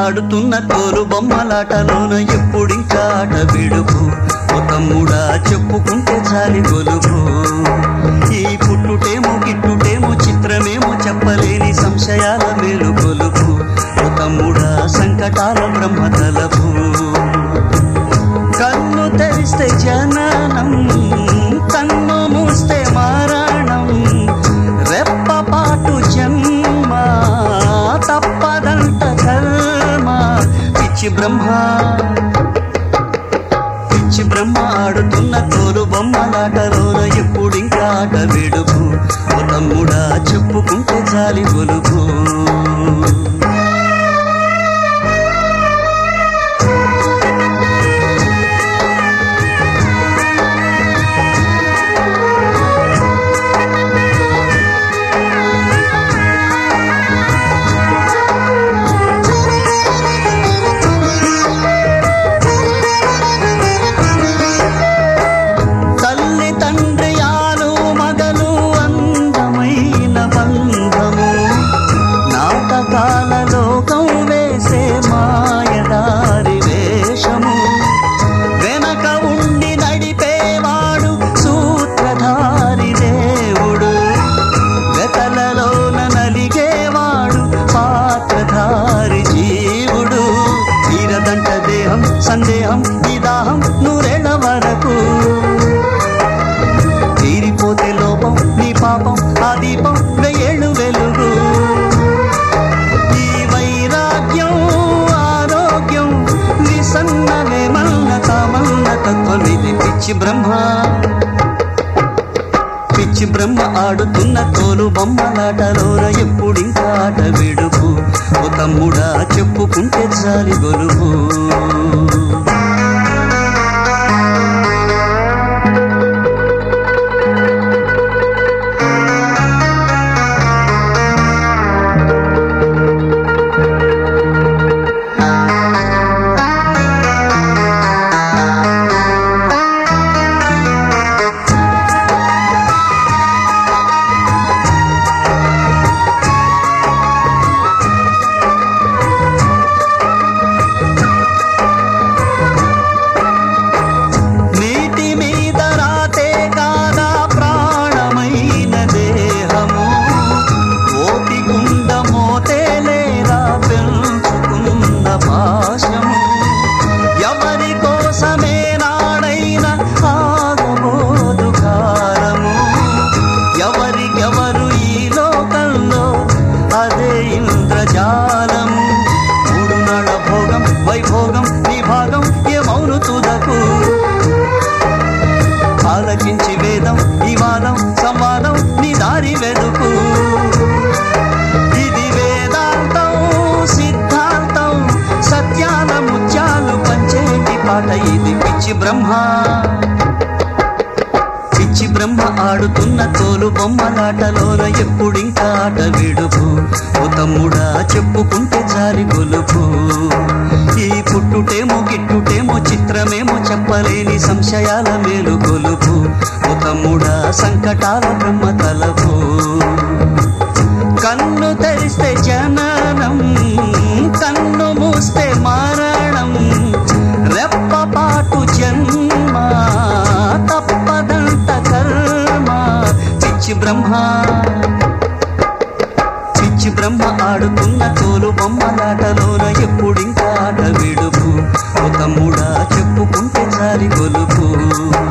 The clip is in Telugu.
ఆడుతున్న తోలు బొమ్మలాటలోన ఎప్పుడింకా ఆట విడుపు ఓ తమ్ముడా చెప్పుకుంటే చాలి గొలుపు ఈ పుట్టుటేమో గిట్టుటేమో చిత్రమేమో చెప్పలేని సంశయాల మేలు గొలుపు ఓ తమ్ముడా సంకటాల బ్రహ్మ తలపు కన్ను తెరిస్తే జననం కన్ను మూస్తే మారణం రెప్పపాటు జన్మ తప్పదంట కర్మ పిచ్చి బ్రహ్మ పిచ్చి బ్రహ్మ ఆడుతున్న తోలు బొమ్మలాటలోన ఎప్పుడింకా ఆట విడుపు ఓ తమ్ముడా చెప్పుకుంటే చాలి గొలుపు తల్లి తండ్రి ఆలు మగలు అందమైన బంధము నాటకాల లోకం వేసే మాయదారి వేషము వెనక ఉండి నడిపేవాడు సూత్రధారి దేవుడు వెతలలోన నలిగేవాడు పాత్రధారి జీవుడు తీరదంట దేహం సందేహం ఈ దాహం నూరేళ్ల వరకు తీరిపోతే లోపం నీ పాపం ఆ దీపం వెయ్యేళ్ళు వెలుగు ఈ వైరాగ్యం ఆరోగ్యం విసన్నమే మన్నత మన్న తత్వం ఇది పిచ్చి బ్రహ్మ పిచ్చి బ్రహ్మ ఆడుతున్న తోలు బొమ్మలాటలోన ఎప్పుడింకా ఆట విడుపు ఓ తమ్ముడా చెప్పుకుంటే చాలి గొలుపు నీటి మీద రాతే కాదా ప్రాణమైన దేహము కోటి గుండ మోతే లేదా పెంచుకున్న పాశము ఎవరి కోసమే నాడైన ఆగబోదు కాలము ఎవరికెవరు ఈ లోకంలో అదే ఇంద్రజాలము మూడు నడ భోగం వైభోగం విభాగం ఏమౌను తుదకు ఆలకించి వేదం వివాదం సంవాదం నీ దారి వెదుకు ఇది వేదాంతం సిద్ధాంతం సత్యాల ముత్యాలు పంచేటి పాట ఇది పిచ్చి బ్రహ్మ పిచ్చి బ్రహ్మ ఆడుతున్న తోలు బొమ్మలాటలోన ఎప్పుడింకా ఆట విడుపు ఓ తమ్ముడా చెప్పుకుంటే జారి గొలుపు ఈ పుట్టుటేమో గిట్టుటేమో చిత్రమేమో చెప్పలేని సంశయాల మేలు గొలుపు ఓ తమ్ముడా సంకటాల బ్రహ్మ తలపు కన్ను తెరిస్తే జననం కన్ను మూస్తే మరణం రెప్పపాటు జన్మ తప్పదంట కర్మ పిచ్చి బ్రహ్మ పిచ్చి బ్రహ్మ ఆడుతున్న తోలు బొమ్మలాటలోన ఎప్పుడింకా ఆట విడుపు ఒక తమ్ముడా చెప్పుకుంటే జారి గొలుపు